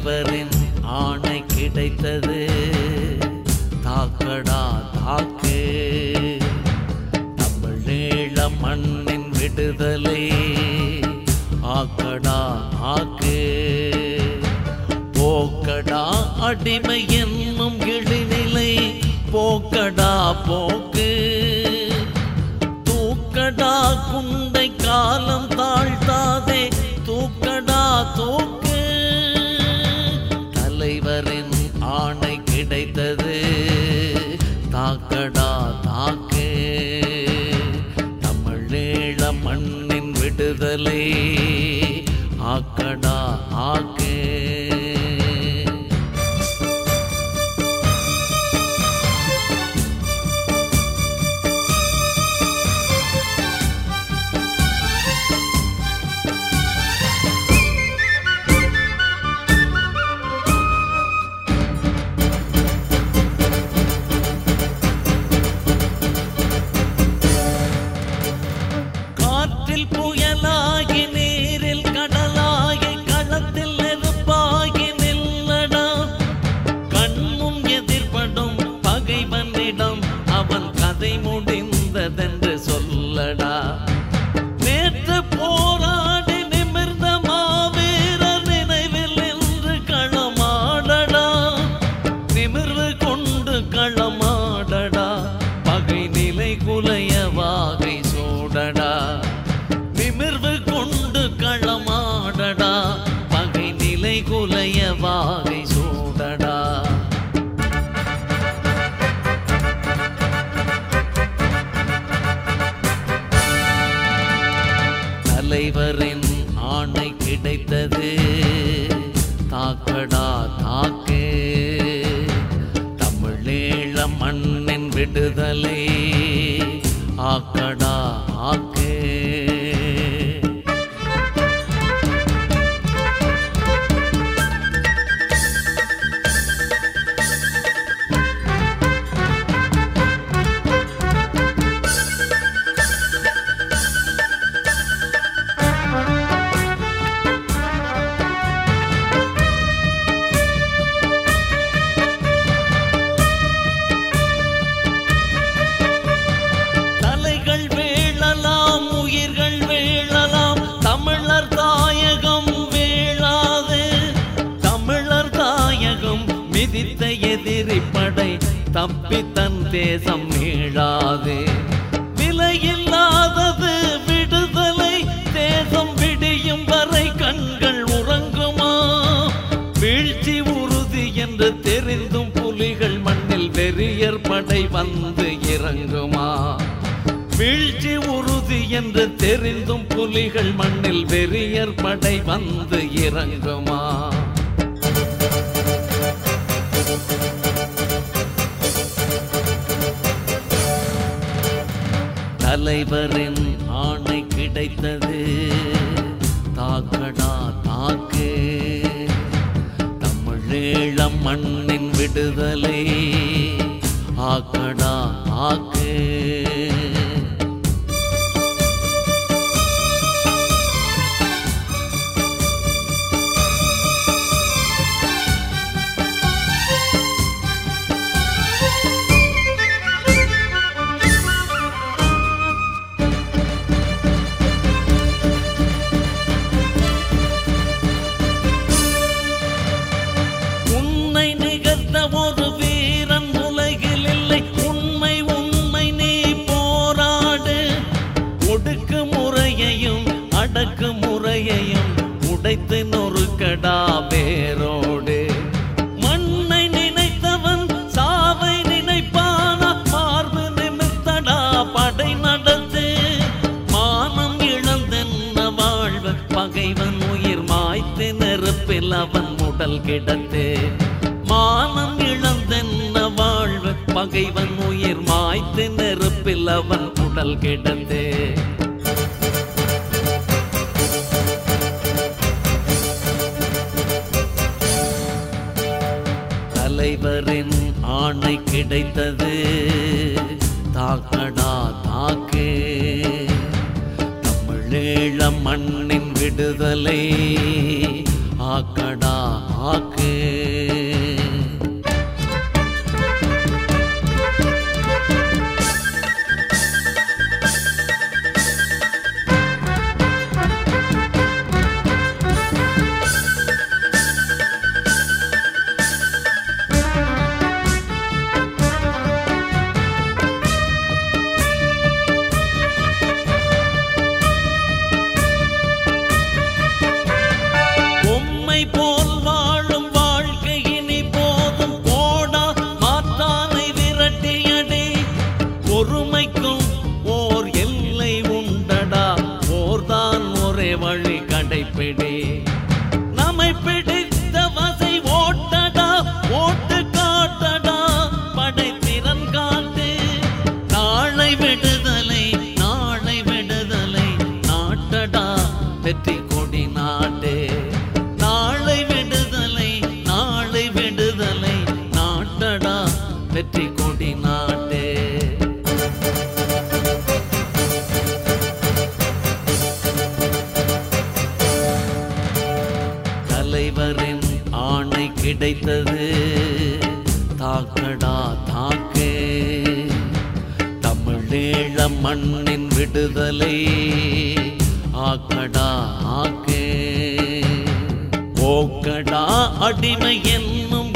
தலைவரின் ஆணை கிடைத்தது தாக்கடா தாக்கு தமிழீழ மண்ணின் விடுதலை ஆக்கடா ஆக்கு போக்கடா அடிமை என்னும் இழிநிலை போக்கடா போக்கு தூக்கடா குண்டை காலம் தாழ்த்தாதே தூக்கடா தூக்கு தலைவரின் ஆணை கிடைத்தது தாக்கடா தாக்கு தமிழீழ மண்ணின் விடுதலை ஆக்கடா ஆக்கு காற்றில் புயலாகி நீரில் கடலாகி களத்தில் நெருப்பாகி நில்லடா கண்முன் எதிர்படும் பகைவனிடம் அவன் கதை முடிந்ததென்று சொல்லடா நேற்று போராடி நிமிர்ந்த மாவீரர் நினைவில் என்று களமாடடா நிமிர்வு கொண்டு களமாடடா பகை நிலை குலைய வாகை சூடடா நிமிர்வு கொண்டு களமாடடா பகை நிலை குலைய வாகை சூடடா தலைவரின் ஆணை கிடைத்தது தாக்கடா தாக்கு தமிழீழ மண்ணின் விடுதலை ஆக்கடா ஆக்கு தலைகள் வேளலாம் உயிர்கள் வேளலாம் தமிழர் தாயகம் வேளாது தமிழர் தாயகம் மிதித்த எதிரி படை தப்பி தன் தேசம் மீளாது விலையில்லாதது விடுதலை தேசம் விடியும் வரை கண்கள் உறங்குமா வீழ்ச்சி உறுதி என்று தெரிந்தும் புலிகள் மண்ணில் வெறியர் படை வந்து இறங்குமா வீழ்ச்சி உறுதி என்று தெரிந்தும் புலிகள் மண்ணில் வெறியர் படை வந்து இறங்குமா தலைவரின் ஆணை கிடைத்தது தாக்கடா தாக்கு தமிழீழ மண்ணின் விடுதலை ஆக்கடா ஆக்கு உன்னை நிகழ்த்த ஒரு வீரன் உலகில் இல்லை உண்மை உண்மை நீ போராடு ஒடுக்கு முறையையும் அடக்கு முறையையும் உடைத்து நொறுக்கடா வேரோடு மண்ணை நினைத்தவன் சாவை நினைப்பானா மார்பு நிமித்தடா படை நடத்து மானம் இழந்தென்ன வாழ்வு பகைவன் உயிர் மாய்த்து நெருப்பில் அவன் உடல் கிடத்து மானம் இழந்தென்ன வாழ்வு பகைவன் உயிர் மாய்த்து நெருப்பில் அவன் உடல் கிடத்து தலைவரின் ஆணை கிடைத்தது தாக்கடா தாக்கு தமிழீழ மண்ணின் விடுதலை ஆக்கடா தாக்கு பொம்மை போல் வாழும் வாழ்க்கை இனி போதும் போடா மாற்றானை விரட்டியடே பொறுமைக்கும் ஓர் எல்லை உண்டடா போர்தான் ஒரே வழி கடைப்பிடி நம்மை பிடித்த வசை ஓட்டடா ஓட்டு காட்டடா படைத்திறன் காட்டு நாளை விடுதலை நாளை விடுதலை நாட்டடா வெற்றி கொடி நாடு நாளை விடுதலை நாளை விடுதலை நாட்டடா வெற்றி கொடி நாடு தலைவரின் ஆணை கிடைத்தது தாக்கடா தாக்கு தமிழீழ மண்ணின் விடுதலை ஆக்கடா ஆக்கு போக்கடா அடிமை என்னும்